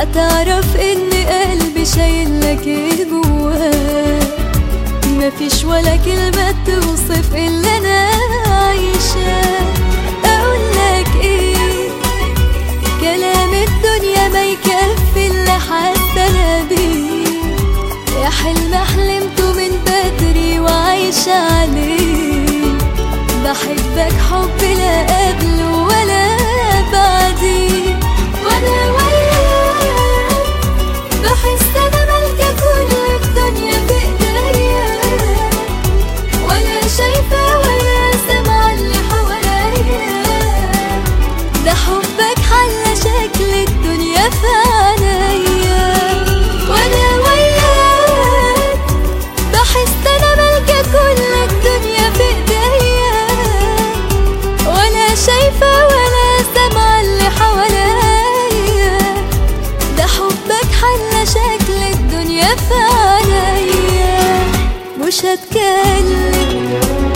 هتعرف ان قلبي شايل لك ايه جواه مفيش ولا كلمة توصف اللي انا عايشاه اقول لك ايه كلام الدنيا ما يكفي اللي حاسه انا بيه يا حلم حلمته من بدري وعايشة عليه بحبك حب لا قبله ولا بعديه وانا وياك بحس انا مالكة كل الدنيا في ايديا ولا شايفة ولا سامعة اللي حواليا ده حبك حل شكل الدنيا في عينيا وانا وياك بحس انا مالكة كل الدنيا في ايديا ولا شايفة ولا سامعة اللي حواليا ده حبك حل شكل الدنيا في عينيا مش هتكلم